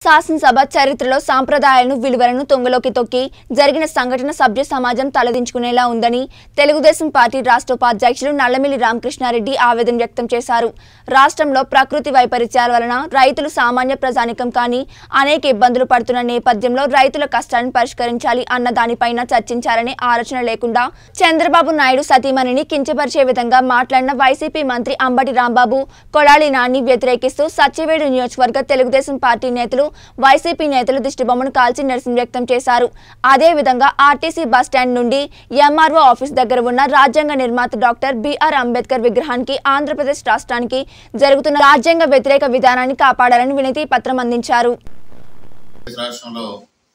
శాసనసభ చరిత్రలో సాంప్రదాయాలను విలువలను తొంగలోకి తొక్కి జరిగిన సంఘటన సభ్య సమాజం తలదించుకునేలా ఉందని తెలుగుదేశం పార్టీ రాష్ట్ర ఉపాధ్యక్షులు నల్లమిల్లి రామకృష్ణారెడ్డి ఆవేదన వ్యక్తం చేశారు రాష్ట్రంలో ప్రకృతి వైపరీత్యాల వలన రైతులు సామాన్య ప్రజానికం కానీ అనేక ఇబ్బందులు పడుతున్న నేపథ్యంలో రైతుల కష్టాలను పరిష్కరించాలి అన్న దానిపైన చర్చించాలనే ఆలోచన లేకుండా చంద్రబాబు నాయుడు సతీమణిని కించపరిచే విధంగా మాట్లాడిన వైసీపీ మంత్రి అంబటి రాంబాబు కొడాలి నాని వ్యతిరేకిస్తూ సత్యవేడు నియోజకవర్గ తెలుగుదేశం పార్టీ నేతలు వైసీపీ నేతలు దిష్టిబొమ్మను కాల్చి నిరసన వ్యక్తం చేశారు అదేవిధంగా ఆర్టీసీ బస్టాండ్ నుండి ఎంఆర్ఓ ఆఫీస్ దగ్గర ఉన్న రాజ్యాంగ నిర్మాత డాక్టర్ బిఆర్ అంబేద్కర్ విగ్రహానికి ఆంధ్రప్రదేశ్ రాష్ట్రానికి జరుగుతున్న రాజ్యాంగ వ్యతిరేక విధానాన్ని కాపాడాలని వినతి పత్రం అందించారు ఆంధ్రప్రదేశ్ రాష్ట్రంలో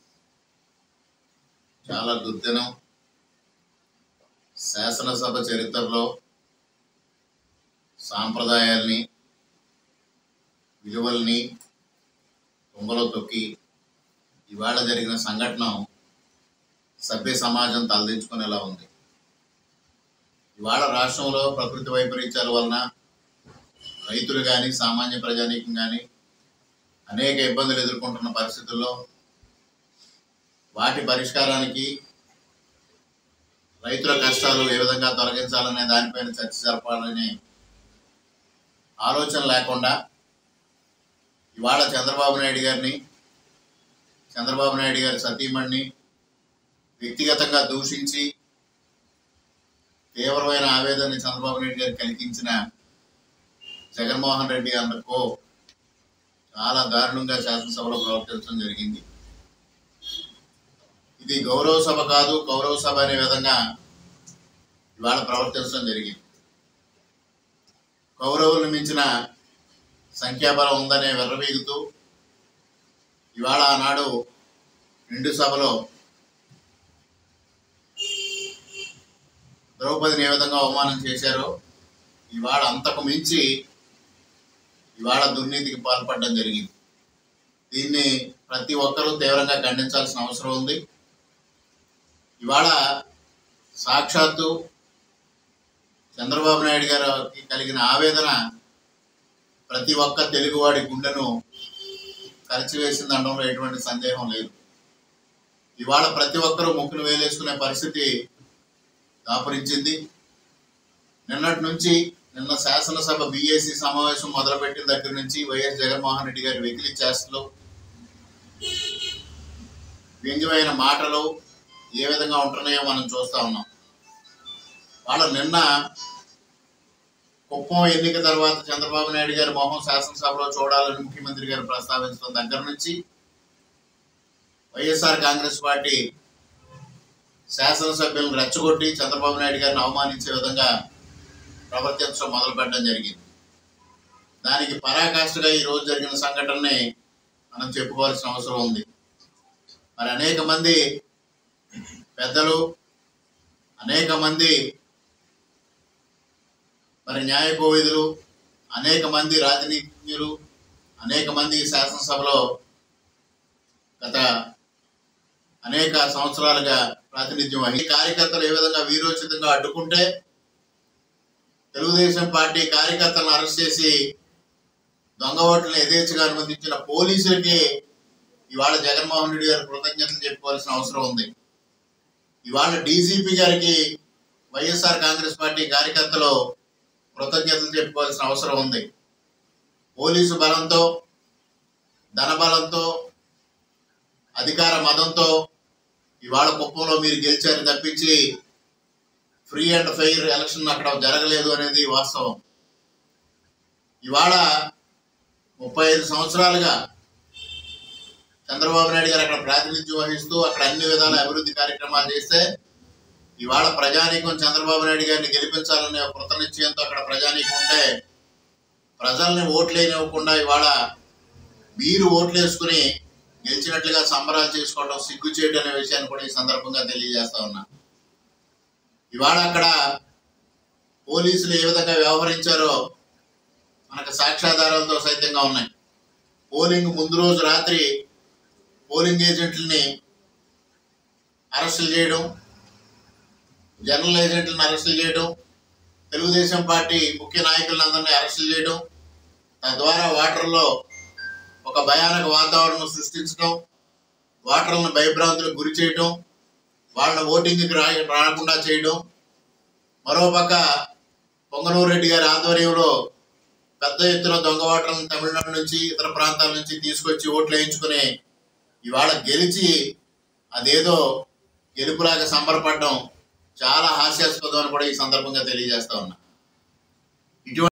చాలా దుర్దినం శాసనసభ చరిత్రలో సాంప్రదాయాల్ని విలువల్ని తుంగలో తొక్కి ఇవాళ జరిగిన సంఘటన సభ్య సమాజం తలదించుకునేలా ఉంది ఇవాళ రాష్ట్రంలో ప్రకృతి వైపరీత్యాల వలన రైతులు కానీ సామాన్య ప్రజానీకం కానీ అనేక ఇబ్బందులు ఎదుర్కొంటున్న పరిస్థితుల్లో వాటి పరిష్కారానికి రైతుల కష్టాలు ఏ విధంగా తొలగించాలనే దానిపైన చర్చ జరపాలనే ఆలోచన లేకుండా ఇవాళ చంద్రబాబు నాయుడు గారిని చంద్రబాబు నాయుడు గారి సతీమణిని వ్యక్తిగతంగా దూషించి తీవ్రమైన ఆవేదనని చంద్రబాబు నాయుడు గారు కలిగించిన జగన్మోహన్ రెడ్డి అందుకో చాలా దారుణంగా శాసనసభలో ప్రవర్తించడం జరిగింది ఇది గౌరవ సభ కాదు కౌరవ సభ అనే విధంగా ఇవాళ ప్రవర్తించడం జరిగింది కౌరవులను మించిన సంఖ్యాబలం ఉందనే విర్రవీగుతూ ఇవాళ ఆనాడు నిండు సభలో ద్రౌపదిని ఏ విధంగా అవమానం చేశారో ఇవాళ అంతకు మించి ఇవాళ దుర్నీతికి పాల్పడడం జరిగింది దీన్ని ప్రతి ఒక్కరూ తీవ్రంగా ఖండించాల్సిన అవసరం ఉంది ఇవాళ సాక్షాత్తు చంద్రబాబు నాయుడు గారికి కలిగిన ఆవేదన ప్రతి ఒక్క తెలుగువాడి గుండెను కలిచివేసింది అనడంలో ఎటువంటి సందేహం లేదు ఇవాళ ప్రతి ఒక్కరూ ముక్కును వేలేసుకునే పరిస్థితి దాపురించింది నిన్నటి నుంచి నిన్న శాసనసభ బీఏసీ సమావేశం మొదలుపెట్టిన దగ్గర నుంచి వైఎస్ జగన్మోహన్ రెడ్డి గారి వెకిలి చేష్టలు వ్యంగ్యమైన మాటలు ఏ విధంగా ఉంటున్నాయో మనం చూస్తా ఉన్నాం వాళ్ళ నిన్న కుప్పం ఎన్నిక తర్వాత చంద్రబాబు నాయుడు గారి మొహం శాసనసభలో చూడాలని ముఖ్యమంత్రి గారు ప్రస్తావించడం దగ్గర నుంచి వైఎస్ఆర్ కాంగ్రెస్ పార్టీ శాసనసభ్యులను రెచ్చగొట్టి చంద్రబాబు నాయుడు గారిని అవమానించే విధంగా ప్రవర్తించడం మొదలుపెట్టడం జరిగింది దానికి పరాకాష్ఠగా ఈ రోజు జరిగిన సంఘటనని మనం చెప్పుకోవాల్సిన అవసరం ఉంది మరి అనేక మంది పెద్దలు అనేక మంది మరి న్యాయ కోవిదులు అనేక మంది రాజనీతిజ్ఞులు అనేక మంది శాసనసభలో గత అనేక సంవత్సరాలుగా ప్రాతినిధ్యం వహించి కార్యకర్తలు ఏ విధంగా వీరోచితంగా అడ్డుకుంటే తెలుగుదేశం పార్టీ కార్యకర్తలను అరెస్ట్ చేసి దొంగ ఓట్లను యథేచ్ఛగా అనుమతించిన పోలీసులకి ఇవాళ జగన్మోహన్ రెడ్డి గారు కృతజ్ఞతలు చెప్పుకోవాల్సిన అవసరం ఉంది ఇవాళ డీజీపీ గారికి వైఎస్ఆర్ కాంగ్రెస్ పార్టీ కార్యకర్తలు కృతజ్ఞతలు చెప్పుకోవాల్సిన అవసరం ఉంది పోలీసు బలంతో ధనబలంతో అధికార మదంతో ఇవాళ కుప్పంలో మీరు గెలిచారు తప్పించి ఫ్రీ అండ్ ఫెయిర్ ఎలక్షన్ అక్కడ జరగలేదు అనేది వాస్తవం ఇవాళ ముప్పై ఐదు సంవత్సరాలుగా చంద్రబాబు నాయుడు గారు అక్కడ ప్రాతినిధ్యం వహిస్తూ అక్కడ అన్ని విధాల అభివృద్ధి కార్యక్రమాలు చేస్తే ఇవాళ ప్రజానీకం చంద్రబాబు నాయుడు గారిని గెలిపించాలనే ఒక కృత నిశ్చయంతో అక్కడ ప్రజానీకం ఉంటే ప్రజల్ని ఓట్లేనివ్వకుండా ఇవాళ మీరు ఓట్లు వేసుకుని గెలిచినట్లుగా సంబరాలు చేసుకోవడం సిగ్గుచేటు అనే విషయాన్ని కూడా ఈ సందర్భంగా తెలియజేస్తా ఉన్నా ఇవాళ అక్కడ పోలీసులు ఏ విధంగా వ్యవహరించారో మనకు సాక్ష్యాధారాలతో సైతంగా ఉన్నాయి పోలింగ్ ముందు రోజు రాత్రి పోలింగ్ ఏజెంట్లని అరెస్టులు చేయడం జనరల్ ఏజెంట్లను అరెస్టులు చేయడం తెలుగుదేశం పార్టీ ముఖ్య నాయకులందరినీ అరెస్టులు చేయడం తద్వారా వాటర్లో ఒక భయానక వాతావరణం సృష్టించడం ఓటర్లను భయభ్రాంతులకు గురి చేయడం వాళ్ళ ఓటింగ్కి రా రాకుండా చేయడం మరోపక్క పొంగనూరు రెడ్డి గారి ఆధ్వర్యంలో పెద్ద ఎత్తున దొంగ ఓటర్లను తమిళనాడు నుంచి ఇతర ప్రాంతాల నుంచి తీసుకొచ్చి ఓట్లు వేయించుకుని ఇవాళ గెలిచి అదేదో గెలుపులాగా సంబరపడడం చాలా హాస్యాస్పదం అని కూడా ఈ సందర్భంగా తెలియజేస్తా ఉన్నా ఇటువంటి